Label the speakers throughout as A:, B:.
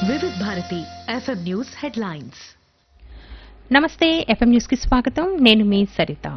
A: Vividh Bharati FM news headlines
B: నమస్తే FM news కి స్వాగతం నేను మీ సరిత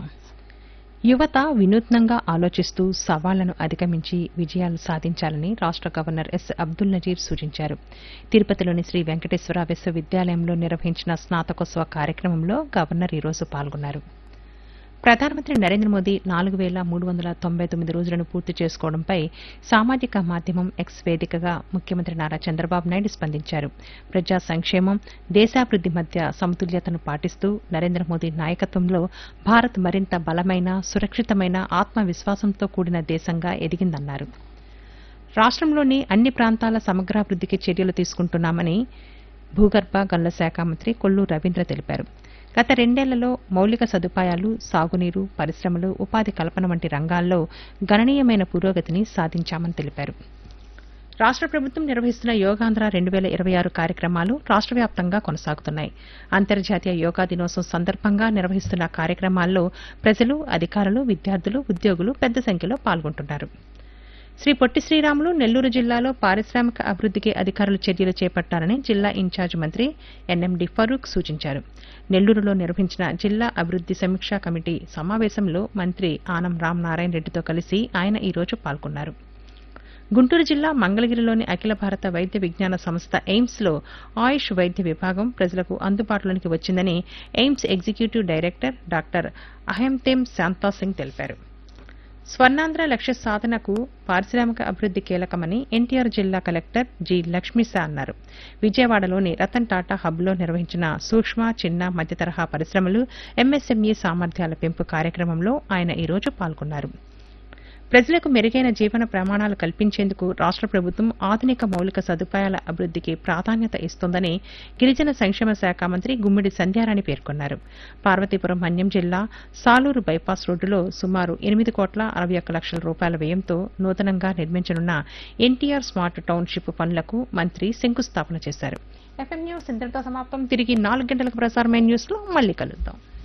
B: యువత వినూత్నంగా ఆలోచిస్తూ సవాళ్లను అధిగమించి విజయాలు సాధించాలని రాష్ట గవర్నర్ ఎస్ అబ్దుల్ నజీర్ సూచించారు తిరుపతిలోని శ్రీ వెంకటేశ్వర విశ్వవిద్యాలయంలో నిర్వహించిన స్నాతకోత్సవ కార్యక్రమంలో గవర్నర్ ఈరోజు పాల్గొన్నారు ప్రధానమంత్రి నరేంద్ర మోదీ నాలుగు వేల మూడు వందల తొంభై తొమ్మిది రోజులను పూర్తి చేసుకోవడంపై సామాజిక మాధ్యమం ఎక్స్ వేదికగా ముఖ్యమంత్రి నారా చంద్రబాబు నాయుడు స్పందించారు ప్రజా సంక్షేమం దేశాభివృద్ది మధ్య సమతుల్యతను పాటిస్తూ నరేంద్ర మోదీ నాయకత్వంలో భారత్ మరింత బలమైన సురక్షితమైన ఆత్మవిశ్వాసంతో కూడిన దేశంగా ఎదిగిందన్నారు రాష్ట్రంలోని అన్ని ప్రాంతాల సమగ్రాభివృద్దికి చర్యలు తీసుకుంటున్నామని భూగర్భ గనుల శాఖ మంత్రి కొల్లు రవీంద్ర తెలిపారు గత రెండేళ్లలో మౌలిక సదుపాయాలు సాగునీరు పరిశ్రమలు ఉపాధి కల్పన వంటి రంగాల్లో గణనీయమైన పురోగతిని సాధించామని తెలిపారు రాష్ట్ర ప్రభుత్వం నిర్వహిస్తున్న యోగాంధ్ర రెండు వేల ఇరవై ఆరు కార్యక్రమాలు రాష్ట్ర వ్యాప్తంగా కొనసాగుతున్నాయి అంతర్జాతీయ యోగా దినోత్సవం సందర్భంగా నిర్వహిస్తున్న కార్యక్రమాల్లో ప్రజలు అధికారులు విద్యార్థులు ఉద్యోగులు పెద్ద సంఖ్యలో పాల్గొంటున్నారు శ్రీ పొట్టి శ్రీరాములు నెల్లూరు జిల్లాలో పారిశ్రామిక అభివృద్దికి అధికారులు చర్యలు చేపట్టాలని జిల్లా ఇన్ఛార్జ్ మంత్రి ఎన్ఎండి ఫరూక్ సూచించారు నెల్లూరులో నిర్వహించిన జిల్లా అభివృద్ది సమీక్షా కమిటీ సమావేశంలో మంత్రి ఆనం రామనారాయణ రెడ్డితో కలిసి ఆయన ఈ రోజు పాల్గొన్నారు గుంటూరు జిల్లా మంగళగిరిలోని అఖిల భారత వైద్య విజ్ఞాన సంస్థ ఎయిమ్స్ లో ఆయుష్ వైద్య విభాగం ప్రజలకు అందుబాటులోనికి వచ్చిందని AIIMS executive director doctor Ahanthem Santa Singh తెలిపారు స్వర్ణాంధ్ర లక్ష్య సాధనకు పారిశ్రామిక అభివృద్ది కీలకమని ఎన్టీఆర్ జిల్లా కలెక్టర్ జి లక్ష్మీశా అన్నారు విజయవాడలోని రతన్ టాటా హబ్లో నిర్వహించిన సూక్ష్మ చిన్న మధ్య తరహా పరిశ్రమలు ఎంఎస్ఎంఈ సామర్థ్యాల పెంపు కార్యక్రమంలో ఆయన ఈ రోజు పాల్గొన్నారు ప్రజలకు మెరుగైన జీవన ప్రమాణాలు కల్పించేందుకు రాష్ట్ర ప్రభుత్వం ఆధునిక మౌలిక సదుపాయాల అభివృద్దికి ప్రాధాన్యత ఇస్తోందని గిరిజన సంక్షేమ శాఖ మంత్రి గుమ్మిడి సంధ్యారాణి పేర్కొన్నారు పార్వతీపురం మన్యం జిల్లా సాలూరు బైపాస్ రోడ్డులో సుమారు ఎనిమిది కోట్ల అరవై ఒక్క లక్షల రూపాయల వ్యయంతో నూతనంగా నిర్మించనున్న ఎన్టీఆర్ స్మార్ట్ టౌన్షిప్ పనులకు మంత్రి శంకుస్థాపన చేశారు ఎఫ్ఎం న్యూస్ ఇంతటితో సమాప్తం తిరిగి నాలుగు గంటలకు ప్రసారమైన న్యూస్ లో మళ్ళీ కలుద్దాం